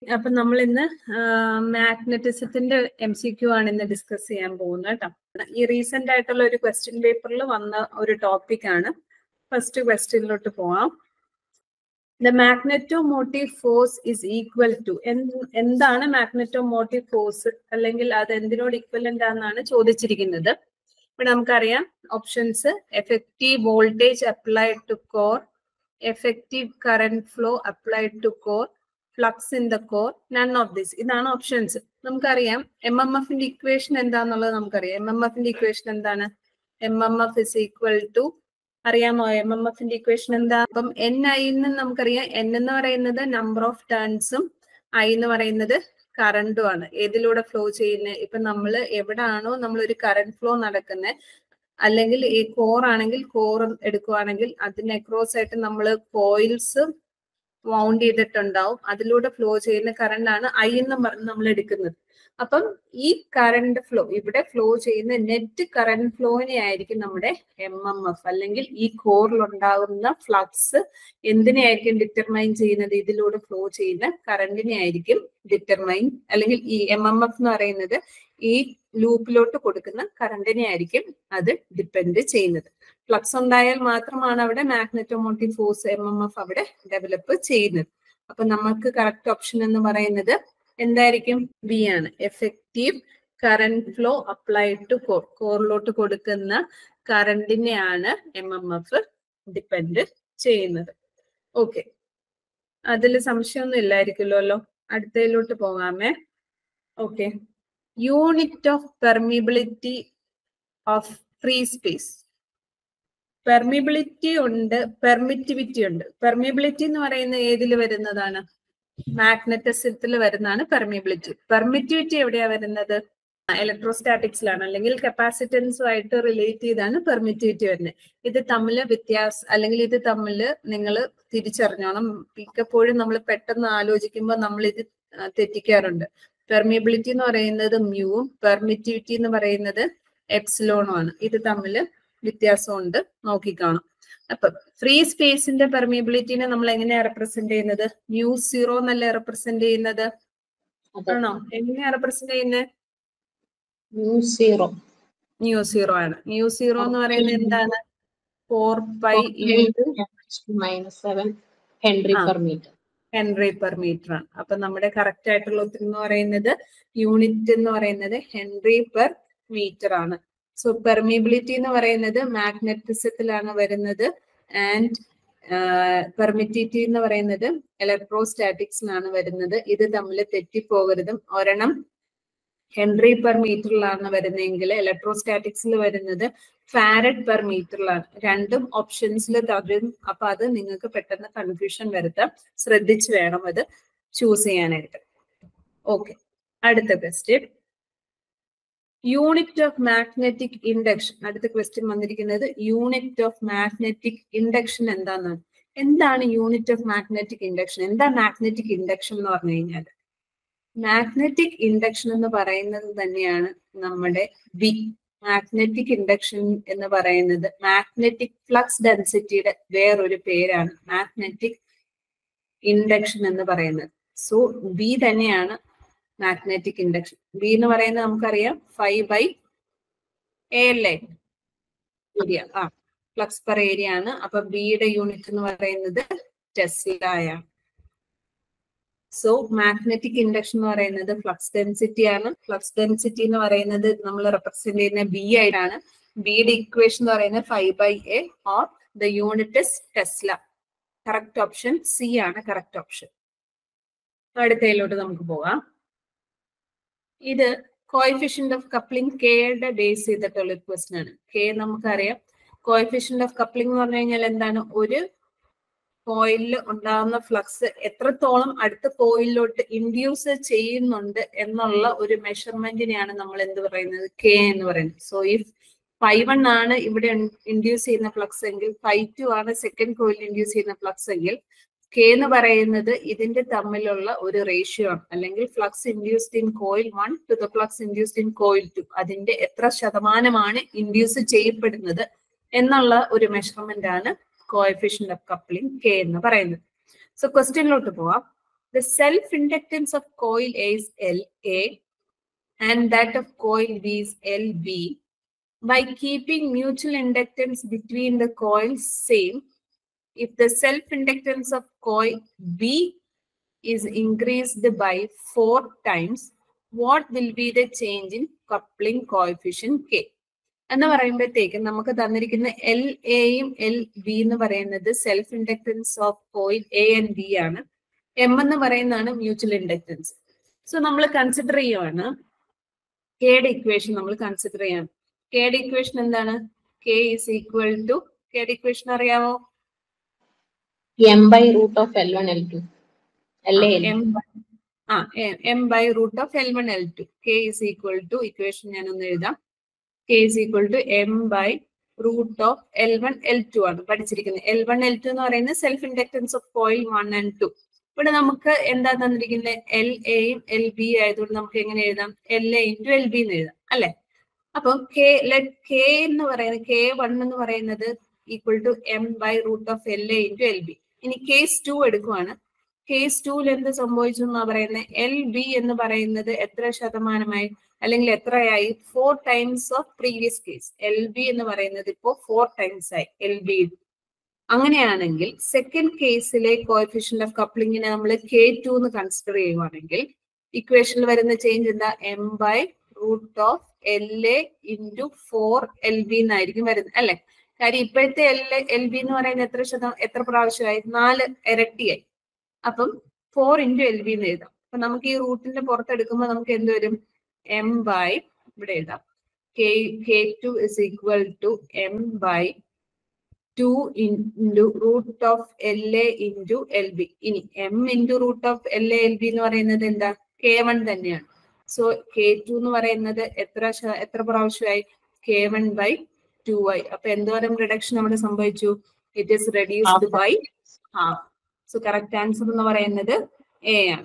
അപ്പൊ നമ്മൾ ഇന്ന് മാഗ്നറ്റിസത്തിന്റെ എം സി ക്യു ആണ് ഇന്ന് ഡിസ്കസ് ചെയ്യാൻ പോകുന്നത് കേട്ടോ ഈ റീസെന്റ് ആയിട്ടുള്ള ഒരു ക്വസ്റ്റ്യൻ പേപ്പറിൽ വന്ന ഒരു ടോപ്പിക് ആണ് ഫസ്റ്റ് ക്വസ്റ്റ്യനിലോട്ട് പോവാം the magnetomotive force is equal to എന്താണ് മാഗ്നറ്റോമോട്ടീവ് ഫോഴ്സ് അല്ലെങ്കിൽ അത് എന്തിനോട് ഈക്വലന്റ് ആണെന്നാണ് ചോദിച്ചിരിക്കുന്നത് ഇവിടെ നമുക്കറിയാം options effective voltage applied to core effective current flow applied to core flux in the core none of this ഇതാണ് ഓപ്ഷൻസ് നമുക്കറിയാം എം എം എഫിന്റെ ഇക്വേഷൻ എന്താന്നുള്ളത് നമുക്കറിയാം എം എം എഫിന്റെ ഇക്വേഷൻ എന്താണ് M M F is equal to അറിയാമോ M M എഫിന്റെ equation എന്താ അപ്പം എൻ ഐ എന്ന് നമുക്കറിയാം എൻ എന്ന് പറയുന്നത് നമ്പർ ഓഫ് ടേൺസും ഐ എന്ന് പറയുന്നത് കറണ്ടും ആണ് ഏതിലൂടെ ഫ്ലോ ചെയ്യുന്നത് ഇപ്പൊ നമ്മൾ എവിടാണോ നമ്മൾ ഒരു കറണ്ട് ഫ്ലോ നടക്കുന്നത് അല്ലെങ്കിൽ ഈ കോർ ആണെങ്കിൽ കോർ എടുക്കുവാണെങ്കിൽ അതിന് അക്രോസ് ആയിട്ട് നമ്മൾ കോയിൽസ് വൗണ്ട് ചെയ്തിട്ടുണ്ടാവും അതിലൂടെ ഫ്ലോ ചെയ്യുന്ന കറണ്ട് ആണ് ഐ എന്ന് പറഞ്ഞ് നമ്മൾ എടുക്കുന്നത് അപ്പം ഈ കറണ്ട് ഫ്ലോ ഇവിടെ ഫ്ലോ ചെയ്യുന്ന നെറ്റ് കറണ്ട് ഫ്ലോനെ ആയിരിക്കും നമ്മുടെ എം എം എഫ് അല്ലെങ്കിൽ ഈ കോറിൽ ഉണ്ടാകുന്ന ഫ്ലക്സ് എന്തിനെ ആയിരിക്കും ഡിറ്റർമൈൻ ചെയ്യുന്നത് ഇതിലൂടെ ഫ്ലോ ചെയ്യുന്ന കറണ്ടിനെ ആയിരിക്കും ഡിറ്റർമൈൻ അല്ലെങ്കിൽ ഈ എം എം എഫ് എന്ന് പറയുന്നത് ഈ ലൂപ്പിലോട്ട് കൊടുക്കുന്ന കറണ്ടിനെ ആയിരിക്കും അത് ഡിപ്പെൻഡ് ചെയ്യുന്നത് ഫ്ലക്സ് ഉണ്ടായാൽ മാത്രമാണ് അവിടെ magnetomotive force M M F അവിടെ ഡെവലപ്പ് ചെയ്യുന്നത് അപ്പൊ നമുക്ക് കറക്റ്റ് ഓപ്ഷൻ എന്ന് പറയുന്നത് എന്തായിരിക്കും ബി ആണ് effective current flow applied to core കോറിലോട്ട് കൊടുക്കുന്ന കറണ്ടിനെയാണ് എം എം എഫ് ഡിപ്പെൻഡ് ചെയ്യുന്നത് ഓക്കെ അതിൽ സംശയമൊന്നും ഇല്ലായിരിക്കുമല്ലോ അടുത്തതിലോട്ട് പോകാമേ okay unit of permeability of free space permeability ഉണ്ട് പെർമിറ്റിവിറ്റി ഉണ്ട് പെർമിബിലിറ്റി എന്ന് പറയുന്നത് ഏതിൽ വരുന്നതാണ് മാഗ്നറ്റിസത്തിൽ വരുന്നതാണ് പെർമിബിലിറ്റി പെർമിറ്റിവിറ്റി എവിടെയാ വരുന്നത് ഇലക്ട്രോസ്റ്റാറ്റിക്സിലാണ് അല്ലെങ്കിൽ കപ്പാസിറ്റൻസുമായിട്ട് റിലേറ്റ് ചെയ്താണ് പെർമിറ്റിവിറ്റി വരുന്നത് ഇത് തമ്മിൽ വ്യത്യാസം അല്ലെങ്കിൽ ഇത് തമ്മിൽ നിങ്ങൾ തിരിച്ചറിഞ്ഞോണം മിക്കപ്പോഴും നമ്മൾ പെട്ടെന്ന് ആലോചിക്കുമ്പോൾ നമ്മൾ ഇത് തെറ്റിക്കാറുണ്ട് പെർമിബിലിറ്റി എന്ന് പറയുന്നത് മ്യൂവും പെർമിറ്റിവിറ്റി എന്ന് പറയുന്നത് എപ്സിലോണും ആണ് ഇത് തമ്മിൽ വ്യത്യാസമുണ്ട് നോക്കിക്കാണും അപ്പൊ ഫ്രീ സ്പേസിന്റെ പെർമിബിലിറ്റിനെ നമ്മൾ എങ്ങനെയാ റെപ്രസെന്റ് ചെയ്യുന്നത് മ്യൂ സീറോ എന്നല്ലേ റെപ്രസെന്റ് ചെയ്യുന്നത് ആണോ എങ്ങനെയാ റെപ്രസെന്റ് ചെയ്യുന്നത് മ്യൂ സീറോ ന്യൂ സീറോ ആണ് ന്യൂ സീറോ എന്ന് പറയുന്നത് എന്താണ് four pi minus seven henry per metre henry per metre ആണ് അപ്പൊ നമ്മുടെ കറക്റ്റ് ആയിട്ടുള്ള ഉത്തരം എന്ന് പറയുന്നത് യൂണിറ്റ് എന്ന് പറയുന്നത് ഹെൻറി പെർ മീറ്റർ ആണ് സോ പെർമിബിലിറ്റി എന്ന് പറയുന്നത് മാഗ്നറ്റിസത്തിലാണ് വരുന്നത് ആൻഡ് പെർമിറ്റിറ്റി എന്ന് പറയുന്നത് ഇലക്ട്രോസ്റ്റാറ്റിക്സിലാണ് വരുന്നത് ഇത് തമ്മിൽ തെറ്റിപ്പോകരുത് ഒരെണ്ണം ഹെൻറി പെർ മീറ്ററിലാണ് വരുന്നതെങ്കിൽ ഇലക്ട്രോസ്റ്റാറ്റിക്സിൽ വരുന്നത് ഫാരഡ് പെർ മീറ്ററിലാണ് രണ്ടും ഓപ്ഷൻസിൽ തരും അപ്പൊ അത് നിങ്ങൾക്ക് പെട്ടെന്ന് കൺഫ്യൂഷൻ വരുത്താം ശ്രദ്ധിച്ച് വേണം അത് ചൂസ് ചെയ്യാനായിട്ട് ഓക്കെ അടുത്ത question unit of magnetic induction അടുത്ത ക്വസ്റ്റ്യൻ വന്നിരിക്കുന്നത് യൂണിറ്റ് ഓഫ് മാഗ്നറ്റിക് ഇൻഡക്ഷൻ എന്താണെന്നാണ് എന്താണ് യൂണിറ്റ് ഓഫ് മാഗ്നറ്റിക് ഇൻഡക്ഷൻ എന്താ മാഗ്നറ്റിക് ഇൻഡക്ഷൻ എന്ന് പറഞ്ഞു കഴിഞ്ഞാൽ മാഗ്നറ്റിക് ഇൻഡക്ഷൻ എന്ന് പറയുന്നത് തന്നെയാണ് നമ്മുടെ ബി മാഗ്നറ്റിക് ഇൻഡക്ഷൻ എന്ന് പറയുന്നത് മാഗ്നറ്റിക് ഫ്ലക്സ് ഡെൻസിറ്റിയുടെ വേറൊരു പേരാണ് മാഗ്നറ്റിക് ഇൻഡക്ഷൻ എന്ന് പറയുന്നത് സോ ബി തന്നെയാണ് മാഗ്നറ്റിക് ഇൻഡക്ഷൻ ബി എന്ന് പറയുന്നത് നമുക്കറിയാം ഫൈവ് ബൈ എ അല്ലേ ഏരിയ ആ ഫ്ലക്സ് പെർ ഏരിയ ആണ് അപ്പൊ ബിയുടെ യൂണിറ്റ് എന്ന് പറയുന്നത് ടെസ്ലയാണ് സോ മാഗ്നറ്റിക് ഇൻഡക്ഷൻ എന്ന് പറയുന്നത് ഫ്ലക്സ് ഡെൻസിറ്റി ആണ് ഫ്ലക്സ് ഡെൻസിറ്റി എന്ന് പറയുന്നത് നമ്മൾ റെപ്രസെന്റ് ചെയ്യുന്ന ബി ആയിട്ടാണ് ബിയുടെ ഇക്വേഷൻ എന്ന് പറയുന്നത് phi by A or the unit is tesla correct option C ആണ് കറക്റ്റ് ഓപ്ഷൻ അടുത്തതിലോട്ട് നമുക്ക് പോകാം ഇത് കോയിഫിഷ്യന്റ് ഓഫ് കപ്ലിംഗ് കെയുടെ ബേസ് ചെയ്തിട്ടുള്ള ഒരു ക്വസ്റ്റൻ ആണ് കെ നമുക്കറിയാം കോയിഫിഷ്യന്റ് ഓഫ് കപ്ലിംഗ് എന്ന് പറഞ്ഞു കഴിഞ്ഞാൽ എന്താണ് ഒരു കോയിലിൽ ഉണ്ടാകുന്ന ഫ്ലക്സ് എത്രത്തോളം അടുത്ത കോയിലിലോട്ട് ഇൻഡ്യൂസ് ചെയ്യുന്നുണ്ട് എന്നുള്ള ഒരു മെഷർമെന്റിനെയാണ് നമ്മൾ എന്ത് പറയുന്നത് കെ എന്ന് പറയുന്നത് സോ ഇഫ് ഫൈവ് വൺ ആണ് ഇവിടെ ഇൻഡ്യൂസ് ചെയ്യുന്ന ഫ്ലക്സ് എങ്കിൽ ഫൈവ് ടു ആണ് സെക്കൻഡ് കോയിൽ ഇൻഡ്യൂസ് ചെയ്യുന്ന ഫ്ലക്സ് എങ്കിൽ കെ എന്ന് പറയുന്നത് ഇതിന്റെ തമ്മിലുള്ള ഒരു റേഷ്യോ ആണ് അല്ലെങ്കിൽ flux induced in coil one to the flux induced in coil two അതിന്റെ എത്ര ശതമാനമാണ് ഇൻഡ്യൂസ് ചെയ്യപ്പെടുന്നത് എന്നുള്ള ഒരു മെഷർമെന്റ് ആണ് കോഎഫിഷ്യന്റ് ഓഫ് കപ്ലിംഗ് കെ എന്ന് പറയുന്നത് സോ ക്വസ്റ്റ്യനിലോട്ട് പോവാം the self inductance of coil A is LA and that of coil B is LB. By keeping mutual inductance between the coils same, if the self inductance of coil B is increased by four times, what will be the change in coupling coefficient K? എന്ന് പറയുമ്പോഴത്തേക്കും നമുക്ക് തന്നിരിക്കുന്ന L എയും L B എന്ന് പറയുന്നത് self inductance of coil A and B ആണ് M എന്ന് പറയുന്നതാണ് മ്യൂച്വൽ ഇൻഡക്ടൻസ് സോ നമ്മൾ കൺസിഡർ ചെയ്യുവാണ് കെയുടെ ഇക്വേഷൻ നമ്മൾ കൺസിഡർ ചെയ്യണം കെയുടെ ഇക്വേഷൻ എന്താണ് കെ ഈസ് ഈക്വൽ ടു കെയുടെ ഇക്വേഷൻ അറിയാമോ M by root of L1, L2. LA, L2. M ആ M by root of L one L two K is equal to equation ഞാൻ ഒന്ന് എഴുതാം K is equal to M by root of L one L two ആണ് പഠിച്ചിരിക്കുന്നത് L one L two എന്ന് പറയുന്നത് self inductance of coil one and two ഇവിടെ നമുക്ക് എന്താ തന്നിരിക്കുന്നത് എൽ എയും എൽ ബി ആയതുകൊണ്ട് നമുക്ക് എങ്ങനെ എഴുതാം L A into L B എന്ന് എഴുതാം അല്ലെ അപ്പൊ കെ ലെറ്റ് കെ എന്ന് പറയുന്നത് കെ വൺ എന്ന് പറയുന്നത് equal to M by root of L A into L B ഇനി കേസ് ടു എടുക്കുവാണ് കേസ് ടൂവിൽ എന്ത് സംഭവിച്ചു എന്നാ പറയുന്നത് എൽ ബി എന്ന് പറയുന്നത് എത്ര ശതമാനമായി അല്ലെങ്കിൽ എത്രയായി four times of previous case L B എന്ന് പറയുന്നത് ഇപ്പോ ഫോർ ടൈംസ് ആയി എൽ ബി അങ്ങനെയാണെങ്കിൽ സെക്കൻഡ് കേസിലെ കോഎഫിഷ്യന്റ് ഓഫ് കപ്ലിങ്ങിനെ നമ്മൾ കെ ടു എന്ന് കൺസിഡർ ചെയ്യുവാണെങ്കിൽ ഇക്വേഷനിൽ വരുന്ന ചേഞ്ച് എന്താ M by root of L A into four L B എന്നായിരിക്കും വരുന്നത് അല്ലെ കാര്യം ഇപ്പോഴത്തെ എൽ എൽ ബി എന്ന് പറയുന്നത് എത്ര ശതമാനം എത്ര പ്രാവശ്യമായി നാല് ഇരട്ടിയായി അപ്പം ഫോർ ഇൻറ്റു എൽ ബി എന്ന് എഴുതാം അപ്പൊ നമുക്ക് ഈ റൂട്ടിന്റെ പുറത്തെടുക്കുമ്പോൾ നമുക്ക് എന്ത് വരും എം ബൈ ഇവിടെ എഴുതാം K K two is equal to M by two into root of L A into L B ഇനി M into root of L A L B എന്ന് പറയുന്നത് എന്താ കെ വൺ തന്നെയാണ് സോ കെ ടു എന്ന് പറയുന്നത് എത്ര ശ- എത്ര പ്രാവശ്യമായി കെ വൺ ബൈ ടു ആയി അപ്പൊ എന്തോരം റിഡക്ഷൻ അവിടെ സംഭവിച്ചു it is reduced by half so correct answer എന്ന് പറയുന്നത് എ ആണ്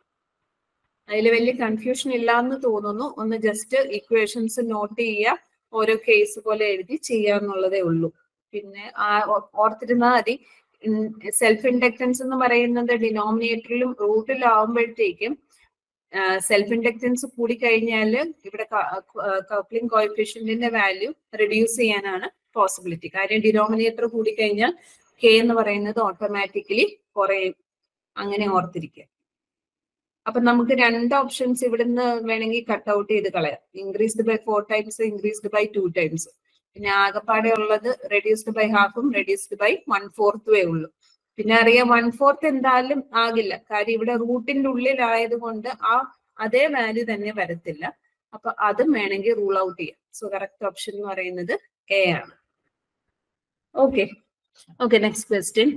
അതിൽ വലിയ കൺഫ്യൂഷൻ ഇല്ലാന്ന് തോന്നുന്നു ഒന്ന് ജസ്റ്റ് ഇക്വേഷൻസ് നോട്ട് ചെയ്യുക ഓരോ കേസ് പോലെ എഴുതി ചെയ്യാന്നുള്ളതേ ഉള്ളൂ പിന്നെ ആ ഓ- ഓർത്തിരുന്നാൽ മതി സെൽഫ് ഇൻഡക്ടൻസ് എന്ന് പറയുന്നത് ഡിനോമിനേറ്ററിലും റൂട്ടിലും ആവുമ്പോഴത്തേക്കും സെൽഫ് ഇൻഡക്ടൻസ് കൂടി കഴിഞ്ഞാൽ ഇവിടെ കപ്ലിംഗ് കോയിഫിഷ്യന്റിന്റെ വാല്യൂ റെഡ്യൂസ് ചെയ്യാനാണ് പോസിബിലിറ്റി കാര്യം ഡിനോമിനേറ്റർ കൂടി കഴിഞ്ഞാൽ കെ എന്ന് പറയുന്നത് ഓട്ടോമാറ്റിക്കലി കുറയും അങ്ങനെ ഓർത്തിരിക്കുക അപ്പൊ നമുക്ക് രണ്ട് ഓപ്ഷൻസ് ഇവിടുന്ന് വേണമെങ്കിൽ കട്ട് ഔട്ട് ചെയ്ത് കളയാം increased by four times increased by two times പിന്നെ ആകെപ്പാടെ ഉള്ളത് റെഡ്യൂസ്ഡ് ബൈ ഹാഫും റെഡ്യൂസ്ഡ് ബൈ വൺ ഫോർത്തുവേ ഉള്ളൂ പിന്നെ അറിയാം വൺ ഫോർത്ത് എന്തായാലും ആകില്ല കാര്യം ഇവിടെ റൂട്ടിന്റെ ഉള്ളിലായത് കൊണ്ട് ആ അതേ വാല്യൂ തന്നെ വരത്തില്ല അപ്പൊ അതും വേണമെങ്കിൽ റൂൾ ഔട്ട് ചെയ്യാം സോ കറക്റ്റ് ഓപ്ഷൻ എന്ന് പറയുന്നത് എ ആണ് okay okay next question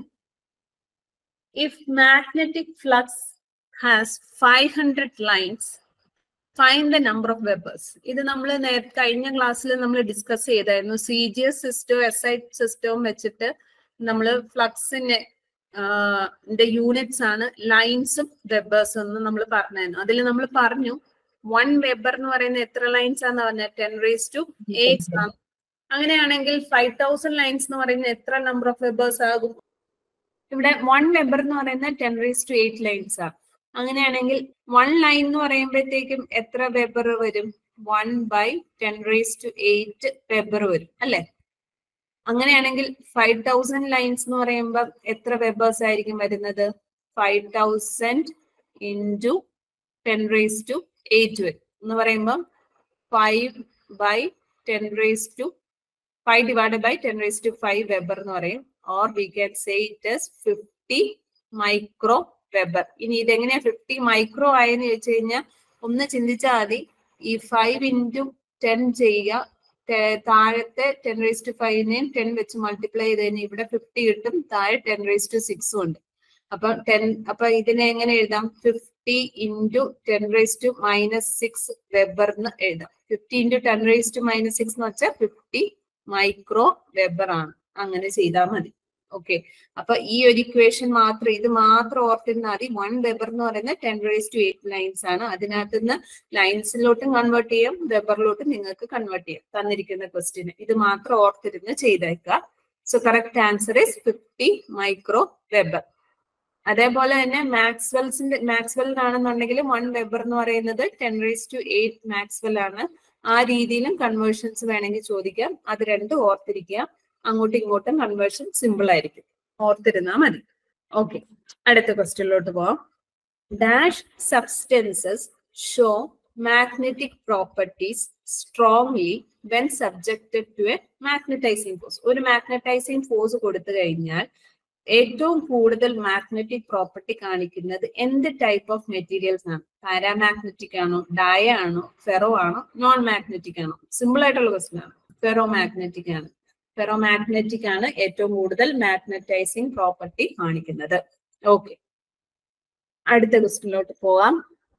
if magnetic flux has five hundred lines find the number of webers ഇത് നമ്മൾ നേരത്തെ കഴിഞ്ഞ ക്ലാസ്സിൽ നമ്മൾ ഡിസ്കസ് ചെയ്തായിരുന്നു സി ജി എസ് സിസ്റ്റവും എസ് ഐ സിസ്റ്റവും വെച്ചിട്ട് നമ്മൾ ഫ്ലക്സിന്റെ യൂണിറ്റ്സ് ആണ് ലൈൻസും വെബേഴ്സും എന്ന് നമ്മൾ പറഞ്ഞായിരുന്നു അതിൽ നമ്മൾ പറഞ്ഞു വൺ വെബർ എന്ന് പറയുന്നത് എത്ര ലൈൻസ് ആണെന്ന് പറഞ്ഞാൽ ടെൻ റേസ് ടു എയ്റ്റ് ആണ് അങ്ങനെയാണെങ്കിൽ ഫൈവ് തൗസൻഡ് ലൈൻസ് എന്ന് പറയുന്നത് എത്ര നമ്പർ ഓഫ് വെബേഴ്സ് ആകും ഇവിടെ വൺ വെബർ എന്ന് പറയുന്നത് ten raise to eight lines ആണ് അങ്ങനെയാണെങ്കിൽ വൺ ലൈൻ എന്ന് പറയുമ്പോഴത്തേക്കും എത്ര വെബർ വരും one by ten raise to eight weber വരും അല്ലെ അങ്ങനെയാണെങ്കിൽ ഫൈവ് തൗസൻഡ് ലൈൻസ് എന്ന് പറയുമ്പോൾ എത്ര വെബേഴ്സ് ആയിരിക്കും വരുന്നത് five thousand into ten raise to eight വരും എന്ന് പറയുമ്പോൾ five by ten raise to five divide by ten raise to five weber എന്ന് പറയും or we can say it as fifty micro weber ഇനി ഇതെങ്ങനെയാ ഫിഫ്റ്റി മൈക്രോ ആയെന്ന് ചോദിച്ചു കഴിഞ്ഞാൽ ഒന്ന് ചിന്തിച്ചാൽ മതി ഈ ഫൈവ് ഇൻറ്റു ടെൻ ചെയ്യുക ടെ- താഴത്തെ ടെൻ റേസ് ടു ഫൈവിനെയും ടെൻ വെച്ച് മൾട്ടിപ്ലൈ ചെയ്ത് കഴിഞ്ഞാൽ ഇവിടെ ഫിഫ്റ്റി കിട്ടും താഴെ ടെൻ റേസ് ടു സിക്സും ഉണ്ട് അപ്പൊ ടെൻ അപ്പൊ ഇതിനെ എങ്ങനെ എഴുതാം fifty into ten raise to minus six weber എന്ന് എഴുതാം fifty into ten raise to minus six എന്ന് വെച്ചാൽ ഫിഫ്റ്റി മൈക്രോ വെബർ ആണ് അങ്ങനെ ചെയ്താൽ മതി ഓക്കെ അപ്പൊ ഈ ഒരു ഇക്വേഷൻ മാത്രം ഇത് മാത്രം ഓർത്തിരുന്നാൽ മതി വൺ വെബർ എന്ന് പറയുന്നത് ten raise to eight lines ആണ് അതിനകത്ത് നിന്ന് ലൈൻസിലോട്ടും കൺവേർട്ട് ചെയ്യാം വെബറിലോട്ടും നിങ്ങൾക്ക് കൺവേർട്ട് ചെയ്യാം തന്നിരിക്കുന്ന ക്വസ്റ്റ്യന് ഇത് മാത്രം ഓർത്തിരുന്ന് ചെയ്തേക്കുക so correct answer is fifty micro weber അതേപോലെ തന്നെ മാക്സ്വെൽസിന്റെ മാക്സ്വെല്ലിനാണെന്നുണ്ടെങ്കിൽ വൺ വെബർ എന്ന് പറയുന്നത് ten raise to eight maxwell ആണ് ആ രീതിയിലും കൺവേർഷൻസ് വേണമെങ്കിൽ ചോദിക്കാം അത് രണ്ടും ഓർത്തിരിക്കുക അങ്ങോട്ടും ഇങ്ങോട്ടും കൺവേർഷൻ സിമ്പിൾ ആയിരിക്കും ഓർത്തിരുന്നാൽ മതി ഓക്കെ അടുത്ത ക്വസ്റ്റ്യനിലോട്ട് പോവാം dash substances show magnetic properties strongly when subjected to a magnetising force ഒരു മാഗ്നറ്റൈസിങ് ഫോഴ്സ് കൊടുത്തു കഴിഞ്ഞാൽ ഏറ്റവും കൂടുതൽ മാഗ്നറ്റിക് പ്രോപ്പർട്ടി കാണിക്കുന്നത് എന്ത് ടൈപ്പ് ഓഫ് മെറ്റീരിയൽസ് ആണ് പാരാമാഗ്നറ്റിക് ആണോ ഡയ ആണോ ഫെറോ ആണോ നോൺ മാഗ്നറ്റിക് ആണോ സിമ്പിൾ ആയിട്ടുള്ള ക്വസ്റ്റ്യൻ ആണ് ഫെറോ മാഗ്നറ്റിക് ആണ് ഫെറോ മാഗ്നറ്റിക് ആണ് ഏറ്റവും കൂടുതൽ മാഗ്നറ്റൈസിങ് പ്രോപ്പർട്ടി കാണിക്കുന്നത് ഓക്കെ അടുത്ത ക്വസ്റ്റ്യനിലോട്ട് പോവാം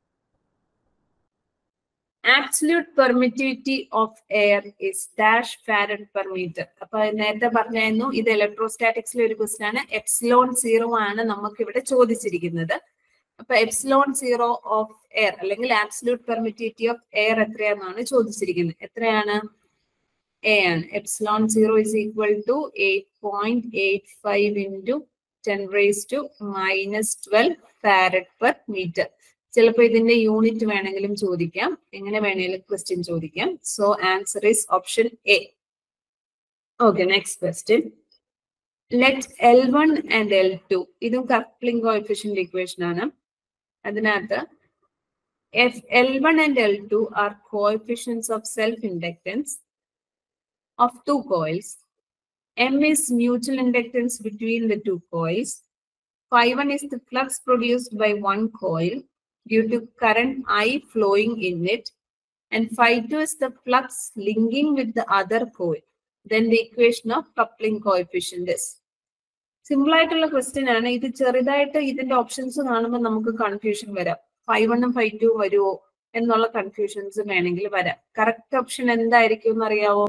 absolute permittivity of air is dash farad per metre അപ്പൊ നേരത്തെ പറഞ്ഞായിരുന്നു ഇത് ഇലക്ട്രോസ്റ്റാറ്റിക്സിലെ ഒരു ക്വസ്റ്റ്യൻ ആണ് എപ്സിലോൺ സീറോ ആണ് നമുക്ക് ഇവിടെ ചോദിച്ചിരിക്കുന്നത് അപ്പൊ എപ്സിലോൺ സീറോ ഓഫ് എയർ അല്ലെങ്കിൽ ആബ്സല്യൂട്ട് പെർമിറ്റിവിറ്റി ഓഫ് എയർ എത്രയാണെന്നാണ് ചോദിച്ചിരിക്കുന്നത് എത്രയാണ് എ ആണ് epsilon zero is equal to eight point eight five into ten raise to minus twelve farad per metre ചിലപ്പോൾ ഇതിന്റെ യൂണിറ്റ് വേണമെങ്കിലും ചോദിക്കാം എങ്ങനെ വേണമെങ്കിലും ക്വസ്റ്റ്യൻ ചോദിക്കാം so answer is option A okay next question let L one and L two ഇതും coupling coefficient equation ആണ് അതിനകത്ത് if L one and L to are coefficients of self inductance of two coils. M is mutual inductance between the two coils. Phi 1 is the flux produced by one coil due to current I flowing in it. And phi 2 is the flux linking with the other coil. Then the equation of coupling coefficient is. Simple ആയിട്ടുള്ള question ആണ് ഇത് ചെറുതായിട്ട് ഇതിന്റെ options കാണുമ്പോൾ നമുക്ക് confusion വരാം five വണ്ണും five to വരുമോ എന്നുള്ള കൺഫ്യൂഷൻസ് വേണമെങ്കിൽ വരാം കറക്റ്റ് ഓപ്ഷൻ എന്തായിരിക്കും എന്ന് അറിയാവോ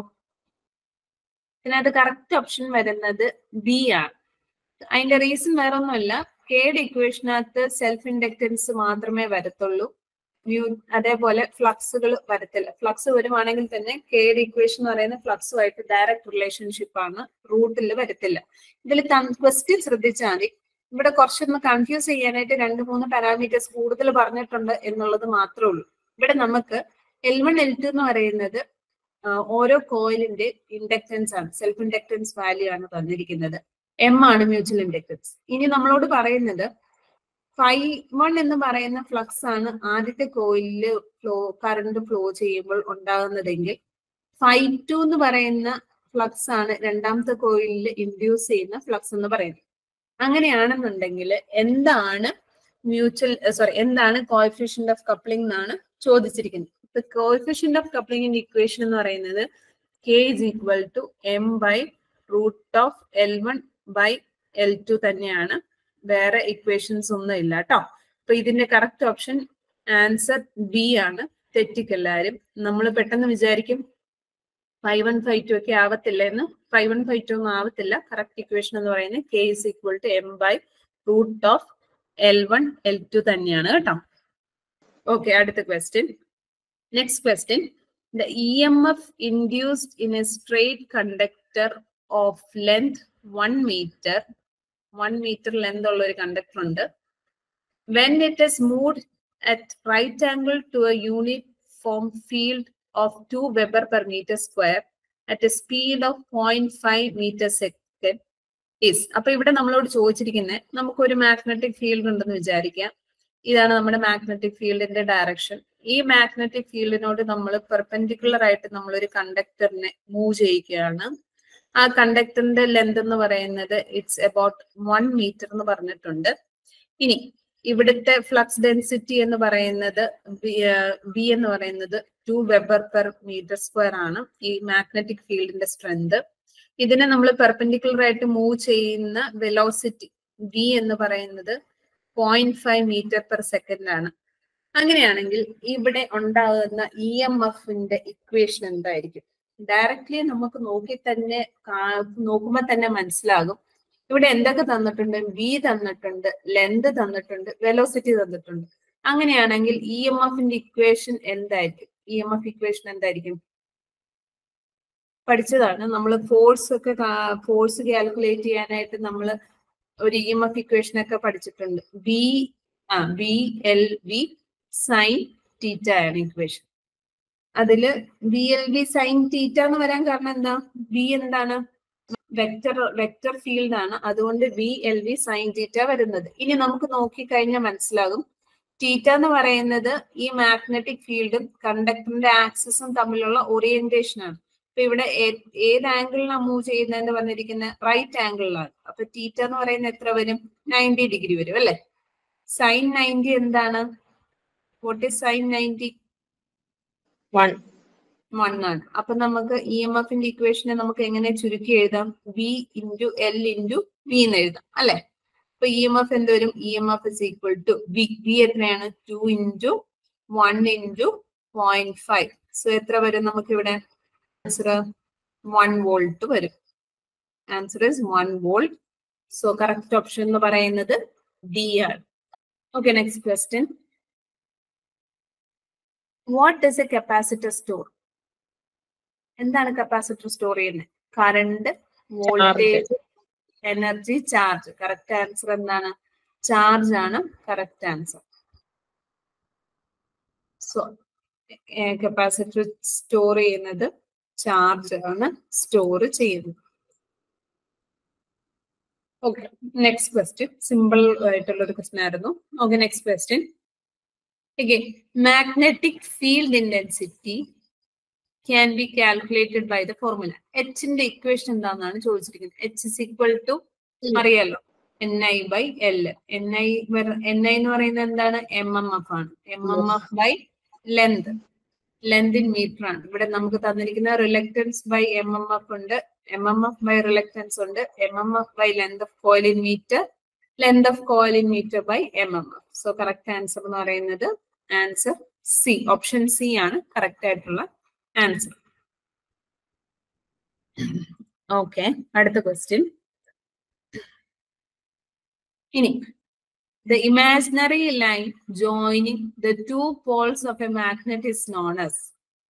ഇതിനകത്ത് കറക്റ്റ് ഓപ്ഷൻ വരുന്നത് ബി ആണ് അതിന്റെ റീസൺ വേറെ ഒന്നുമല്ല കെയുടെ ഇക്വേഷനകത്ത് സെൽഫ് ഇൻഡക്റ്റൻസ് മാത്രമേ വരത്തുള്ളൂ മ്യൂ അതേപോലെ ഫ്ലക്സുകൾ വരത്തില്ല ഫ്ലക്സ് വരുവാണെങ്കിൽ തന്നെ കെയുടെ ഇക്വേഷൻ എന്ന് പറയുന്ന ഫ്ലക്സുമായിട്ട് ഡയറക്റ്റ് റിലേഷൻഷിപ്പ് ആണ് റൂട്ടിൽ വരത്തില്ല ഇതിൽ ക്വസ്റ്റ്യൻ ശ്രദ്ധിച്ചാൽ മതി ഇവിടെ കുറച്ചൊന്ന് കൺഫ്യൂസ് ചെയ്യാനായിട്ട് രണ്ട് മൂന്ന് പാരാമീറ്റേഴ്സ് കൂടുതൽ പറഞ്ഞിട്ടുണ്ട് എന്നുള്ളത് മാത്രമേ ഉള്ളൂ ഇവിടെ നമുക്ക് എൽ വൺ എൽ ടു എന്ന് പറയുന്നത് ഓരോ കോയിലിന്റെ ഇൻഡക്റ്റൻസ് ആണ് സെൽഫ് ഇൻഡക്റ്റൻസ് വാല്യൂ ആണ് തന്നിരിക്കുന്നത് എം ആണ് മ്യൂച്വൽ ഇൻഡക്റ്റൻസ് ഇനി നമ്മളോട് പറയുന്നത് ഫൈ വൺ എന്ന് പറയുന്ന ഫ്ലക്സ് ആണ് ആദ്യത്തെ കോയിലില് ഫ്ലോ കറണ്ട് ഫ്ലോ ചെയ്യുമ്പോൾ ഉണ്ടാകുന്നതെങ്കിൽ ഫൈ ടു എന്ന് പറയുന്ന ഫ്ലക്സ് ആണ് രണ്ടാമത്തെ കോയിലിൽ ഇൻഡ്യൂസ് ചെയ്യുന്ന ഫ്ലക്സ് എന്ന് പറയുന്നത് അങ്ങനെയാണെന്നുണ്ടെങ്കിൽ എന്താണ് മ്യൂച്വൽ സോറി എന്താണ് കോഎഫിഷ്യന്റ് ഓഫ് കപ്ലിംഗ് എന്നാണ് ചോദിച്ചിരിക്കുന്നത് the coefficient of coupling in equation എന്ന് പറയുന്നത് k is equal to m by root of L1 by L2 തന്നെയാണ് വേറെ ഇക്വേഷൻസ് ഒന്നും ഇല്ല കേട്ടോ അപ്പൊ ഇതിന്റെ കറക്റ്റ് ഓപ്ഷൻ ആൻസർ ബി ആണ് തെറ്റിക്കെല്ലാരും നമ്മൾ പെട്ടെന്ന് വിചാരിക്കും ഫൈവ് വൺ ഫൈവ് ടു ഒക്കെ ആവത്തില്ല എന്ന് ഫൈവ് വൺ ഫൈവ് ടു ഒന്നും ആവത്തില്ല കറക്റ്റ് ഇക്വേഷൻ എന്ന് പറയുന്നത് K is equal to M by root of L one L two തന്നെയാണ് കേട്ടോ ഓക്കെ അടുത്ത question Next question. The EMF induced in a straight conductor of length 1 meter, 1 meter length ഉള്ള ഒരു conductor ഉണ്ട്. When it is moved at right angle to a uniform field of 2 Weber per meter square at a speed of 0.5 meter second is. അപ്പൊ ഇവിടെ നമ്മളോട് ചോദിച്ചിരിക്കുന്നത് നമുക്കൊരു magnetic field ഉണ്ടെന്ന് വിചാരിക്കാം ഇതാണ് നമ്മുടെ മാഗ്നറ്റിക് ഫീൽഡിന്റെ ഡയറക്ഷൻ ഈ മാഗ്നറ്റിക് ഫീൽഡിനോട് നമ്മൾ പെർപെൻഡിക്കുലർ ആയിട്ട് നമ്മൾ ഒരു കണ്ടക്ടറിനെ മൂവ് ചെയ്യിക്കുകയാണ് ആ കണ്ടക്ടറിന്റെ ലെന്ത് എന്ന് പറയുന്നത് ഇറ്റ്സ് അബൌട്ട് വൺ മീറ്റർ എന്ന് പറഞ്ഞിട്ടുണ്ട് ഇനി ഇവിടുത്തെ ഫ്ലക്സ് ഡെൻസിറ്റി എന്ന് പറയുന്നത് ബി എന്ന് പറയുന്നത് two weber per metre square ആണ് ഈ മാഗ്നറ്റിക് ഫീൽഡിന്റെ സ്ട്രെങ്ത് ഇതിനെ നമ്മൾ പെർപെൻഡിക്കുലർ ആയിട്ട് മൂവ് ചെയ്യുന്ന വെലോസിറ്റി വി എന്ന് പറയുന്നത് point five metre per second ആണ് അങ്ങനെയാണെങ്കിൽ ഇവിടെ ഉണ്ടാകുന്ന ഇ എം എഫിന്റെ ഇക്വേഷൻ എന്തായിരിക്കും ഡയറക്ട്ലി നമുക്ക് നോക്കി തന്നെ നോക്കുമ്പോൾ തന്നെ മനസ്സിലാകും ഇവിടെ എന്തൊക്കെ തന്നിട്ടുണ്ട് വി തന്നിട്ടുണ്ട് ലെന്ത് തന്നിട്ടുണ്ട് വെലോസിറ്റി തന്നിട്ടുണ്ട് അങ്ങനെയാണെങ്കിൽ ഇ എം എഫിന്റെ ഇക്വേഷൻ എന്തായിരിക്കും ഇ എം എഫ് ഇക്വേഷൻ എന്തായിരിക്കും പഠിച്ചതാണ് നമ്മൾ ഫോഴ്സ് ഒക്കെ ഫോഴ്സ് കാൽക്കുലേറ്റ് ചെയ്യാനായിട്ട് നമ്മൾ ഒരു ഇ എം എഫ് ഇക്വേഷൻ ഒക്കെ പഠിച്ചിട്ടുണ്ട് ബി ആ B L V sine theta ആണ് ഇക്വേഷൻ അതില് B L V sine theta എന്ന് വരാൻ കാരണം എന്താ ബി എന്താണ് വെക്ടർ വെക്ടർ ഫീൽഡ് ആണ് അതുകൊണ്ട് B L V sine theta വരുന്നത് ഇനി നമുക്ക് നോക്കിക്കഴിഞ്ഞാൽ മനസ്സിലാകും ടീറ്റ എന്ന് പറയുന്നത് ഈ മാഗ്നറ്റിക് ഫീൽഡും കണ്ടക്ടറിന്റെ ആക്സിസും തമ്മിലുള്ള ഓറിയന്റേഷൻ ആണ് അപ്പൊ ഇവിടെ ഏ- ഏത് ആംഗിളിലാണ് മൂവ് ചെയ്യുന്നതെന്ന് പറഞ്ഞിരിക്കുന്ന റൈറ്റ് ആംഗിളിലാണ് അപ്പൊ ടീറ്റ എന്ന് പറയുന്നത് എത്ര വരും നയൻറ്റി ഡിഗ്രി വരും അല്ലെ സൈൻ നയൻറ്റി എന്താണ് what is sine ninety one one ആണ് അപ്പൊ നമുക്ക് ഇ എം എഫിന്റെ ഇക്വേഷനെ നമുക്ക് എങ്ങനെ ചുരുക്കി എഴുതാം V into L into V എന്ന് എഴുതാം അല്ലെ അപ്പൊ ഇ എം എഫ് എന്ത് വരും E M F is equal to V V എത്രയാണ് two into one into point five so എത്ര വരും നമുക്ക് ഇവിടെ ആൻസർ വൺ വോൾട്ട് വരും answer is one volt so correct option എന്ന് പറയുന്നത് ഡി ആണ് okay next question what does a capacitor store എന്താണ് കപ്പാസിറ്റർ സ്റ്റോർ ചെയ്യുന്നത് current voltage energy charge correct answer എന്താണ് ചാർജ് ആണ് correct answer so capacitor store ചെയ്യുന്നത് charge ആണ് store ചെയ്യുന്നത് ഓക്കെ നെക്സ്റ്റ് ക്വസ്റ്റ്യൻ സിമ്പിൾ ആയിട്ടുള്ള ഒരു ക്വസ്റ്റ്യൻ ആയിരുന്നു okay next question again magnetic field intensity can be calculated by the formula h ന്റെ equation എന്താണെന്നാണ് ചോദിച്ചിരിക്കുന്നത് h is equal to അറിയാലോ N I by L N I N I എന്ന് പറയുന്നത് എന്താണ് എം എം എഫ് ആണ് M M F by length length in metre ആണ് ഇവിടെ നമുക്ക് തന്നിരിക്കുന്ന reluctance by M M F ഉണ്ട് M M F by reluctance ഉണ്ട് M M F by length of coil in metre length of coil in metre by M M F so correct answer എന്ന് പറയുന്നത് answer C option C ആണ് correct ആയിട്ടുള്ള answer okay അടുത്ത question ഇനി the imaginary line joining the two poles of a magnet is known as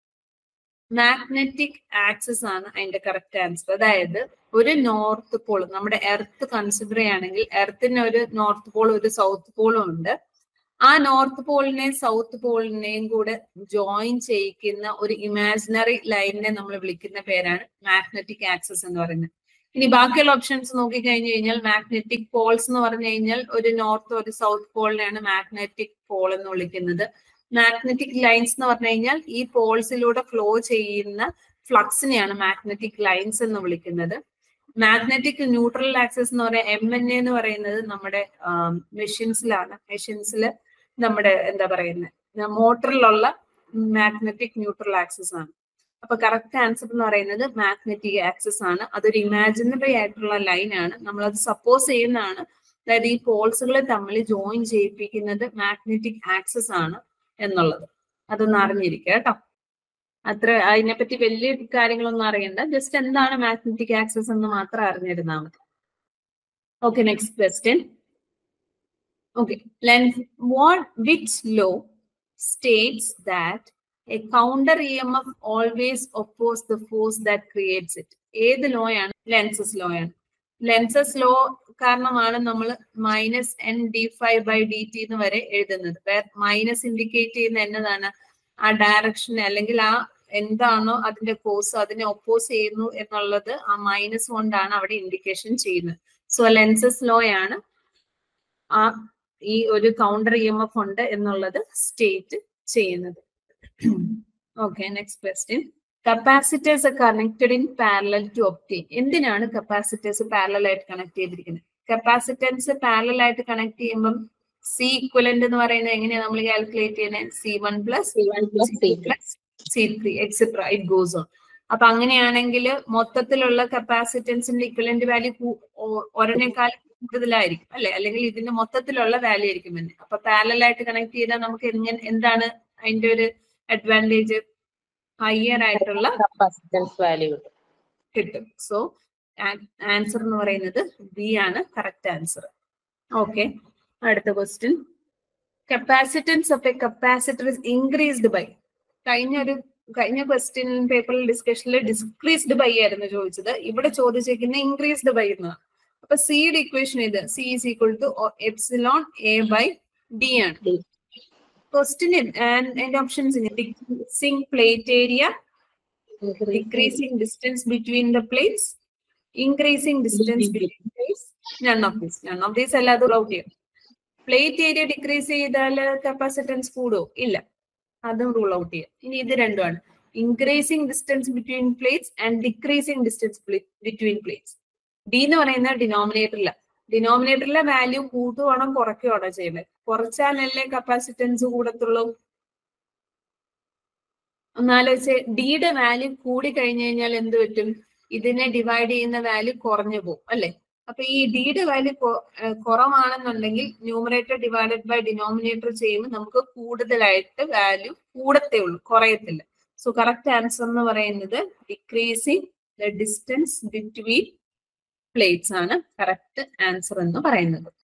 magnetic axis ആണ് അതിന്റെ correct answer അതായത് ഒരു നോർത്ത് പോൾ നമ്മുടെ എർത്ത് കൺസിഡർ ചെയ്യുകയാണെങ്കിൽ എർത്തിന് ഒരു നോർത്ത് പോൾ ഒരു സൗത്ത് പോളും ഉണ്ട് ആ നോർത്ത് പോളിനെയും സൗത്ത് പോളിനെയും കൂടെ ജോയിൻ ചെയ്യിക്കുന്ന ഒരു ഇമാജിനറി ലൈനിനെ നമ്മൾ വിളിക്കുന്ന പേരാണ് മാഗ്നറ്റിക് ആക്സസ് എന്ന് പറയുന്നത് ഇനി ബാക്കിയുള്ള ഓപ്ഷൻസ് നോക്കിക്കഴിഞ്ഞു കഴിഞ്ഞാൽ മാഗ്നറ്റിക് പോൾസ് എന്ന് പറഞ്ഞു കഴിഞ്ഞാൽ ഒരു നോർത്ത് ഒരു സൗത്ത് പോളിനെയാണ് മാഗ്നറ്റിക് പോൾ എന്ന് വിളിക്കുന്നത് മാഗ്നറ്റിക് ലൈൻസ് എന്ന് പറഞ്ഞു കഴിഞ്ഞാൽ ഈ പോൾസിലൂടെ ഫ്ലോ ചെയ്യുന്ന ഫ്ലക്സിനെയാണ് മാഗ്നറ്റിക് ലൈൻസ് എന്ന് വിളിക്കുന്നത് മാഗ്നറ്റിക് ന്യൂട്രൽ ആക്സസ് എന്ന് പറയുന്ന എം എൻ എ എന്ന് പറയുന്നത് നമ്മുടെ മെഷീൻസിലാണ് മെഷീൻസിൽ നമ്മുടെ എന്താ പറയുന്നത് മോട്ടറിലുള്ള മാഗ്നറ്റിക് ന്യൂട്രൽ ആക്സസ് ആണ് അപ്പൊ കറക്റ്റ് ആൻസർ എന്ന് പറയുന്നത് മാഗ്നറ്റിക് ആക്സസ് ആണ് അതൊരു ഇമാജിനറി ആയിട്ടുള്ള ലൈൻ ആണ് നമ്മളത് സപ്പോസ് ചെയ്യുന്നതാണ് അതായത് ഈ പോൾസുകൾ തമ്മിൽ ജോയിൻ ചെയ്യിപ്പിക്കുന്നത് മാഗ്നറ്റിക് ആക്സസ് ആണ് എന്നുള്ളത് അതൊന്ന് അറിഞ്ഞിരിക്കുക കേട്ടോ അത്ര അതിനെപ്പറ്റി വലിയ കാര്യങ്ങളൊന്നും അറിയണ്ട ജസ്റ്റ് എന്താണ് മാഗ്നറ്റിക് ആക്സസ് എന്ന് മാത്രം അറിഞ്ഞിരുന്നാൽ മതി okay next question okay Lenz what which law states that a counter E M F always oppose the force that creates it ഏത് ലോ ആണ് ലെൻസസ് ലോ ആണ് ലെൻസസ് ലോ കാരണമാണ് നമ്മൾ minus N D phi by D T എന്ന് വരെ എഴുതുന്നത് minus indicate ചെയ്യുന്ന എന്നതാണ് ആ ഡയറക്ഷനെ അല്ലെങ്കിൽ ആ എന്താണോ അതിന്റെ കോഴ്സ് അതിനെ ഒപ്പോസ് ചെയ്യുന്നു എന്നുള്ളത് ആ മൈനസ് കൊണ്ടാണ് അവിടെ ഇൻഡിക്കേഷൻ ചെയ്യുന്നത് സോ ലെൻസസ് ലോ ആണ് ആ ഈ ഒരു കൗണ്ടർ ഇ എം എഫ് ഉണ്ട് എന്നുള്ളത് സ്റ്റേറ്റ് ചെയ്യുന്നത് okay next question capacitors connected in parallel to obtain എന്തിനാണ് കപ്പാസിറ്റേഴ്സ് പാരലൽ ആയിട്ട് കണക്ട് ചെയ്തിരിക്കുന്നത് കപ്പാസിറ്റൻസ് പാരലൽ ആയിട്ട് കണക്ട് ചെയ്യുമ്പം സി ഇക്വലന്റ് എന്ന് പറയുന്നത് എങ്ങനെയാണ് നമ്മൾ കാൽക്കുലേറ്റ് ചെയ്യുന്നത് C one plus C one plus C plus C three etcetera it goes on അപ്പൊ അങ്ങനെയാണെങ്കിൽ മൊത്തത്തിലുള്ള കപ്പാസിറ്റൻസിന്റെ ഇക്വലന്റ് വാല്യൂ ഒരെണ്ണേക്കാൾ കൂടുതലായിരിക്കും അല്ലെ അല്ലെങ്കിൽ ഇതിന്റെ മൊത്തത്തിലുള്ള വാല്യൂ ആയിരിക്കും തന്നെ അപ്പൊ പാരലൽ ആയിട്ട് കണക്ട് ചെയ്താൽ നമുക്ക് എങ്ങനെ എന്താണ് അതിന്റെ ഒരു അഡ്വാൻറ്റേജ് ഹയർ ആയിട്ടുള്ള കപ്പാസിറ്റൻസ് വാല്യൂ കിട്ടും കിട്ടും സോ ആൻസർ എന്ന് പറയുന്നത് ബി ആണ് കറക്റ്റ് ആൻസർ ഓക്കെ അടുത്ത question capacitance of a capacitor is increased by കഴിഞ്ഞ ഒരു കഴിഞ്ഞ ക്വസ്റ്റ്യൻ പേപ്പറിൽ ഡിസ്കഷനിൽ ഡിസ്ക്രീസ്ഡ് ബൈ ആയിരുന്നു ചോദിച്ചത് ഇവിടെ ചോദിച്ചിരിക്കുന്ന ഇൻക്രീസ്ഡ് ബൈ എന്നാണ് അപ്പൊ സിയുടെ ഇക്വേഷൻ ഇത് C is equal to epsilon A by D ആണ് D. ക്വസ്റ്റിന് എന്റെ options decreasing plate area decreasing distance between the plates, increasing distance between plates, none of this. None of this അല്ലാതെ rule out ചെയ്യും plate area decrease ചെയ്താൽ capacitance കൂടുമോ ഇല്ല അതും rule out ചെയ്യാം ഇനി ഇത് രണ്ടുമാണ് increasing distance between plates and decreasing distance between plates D എന്ന് പറയുന്ന ഡിനോമിനേറ്ററില്ല ഡിനോമിനേറ്ററിലെ വാല്യൂ കൂട്ടുവാണോ കുറയ്ക്കുവാണോ ചെയ്യുന്നത് കുറച്ചാലല്ലേ കപ്പാസിറ്റൻസ് കൂടത്തുള്ളൂ ഒന്നാലോചിച്ച് ഡിയുടെ വാല്യൂ കൂടി കഴിഞ്ഞു കഴിഞ്ഞാൽ എന്ത് പറ്റും ഇതിനെ ഡിവൈഡ് ചെയ്യുന്ന വാല്യൂ കുറഞ്ഞു പോകും അല്ലെ അപ്പൊ ഈ ഡിയുടെ വാല്യൂ കുറവാണെന്നുണ്ടെങ്കിൽ ന്യൂമറേറ്റർ ഡിവൈഡഡ് ബൈ ഡിനോമിനേറ്റർ ചെയ്യുമ്പോൾ നമുക്ക് കൂടുതലായിട്ട് വാല്യൂ കൂടത്തേ ഉള്ളൂ കുറയത്തില്ല സോ കറക്റ്റ് ആൻസർ എന്ന് പറയുന്നത് decreasing the distance between plates ആണ് കറക്റ്റ് ആൻസർ എന്ന് പറയുന്നത്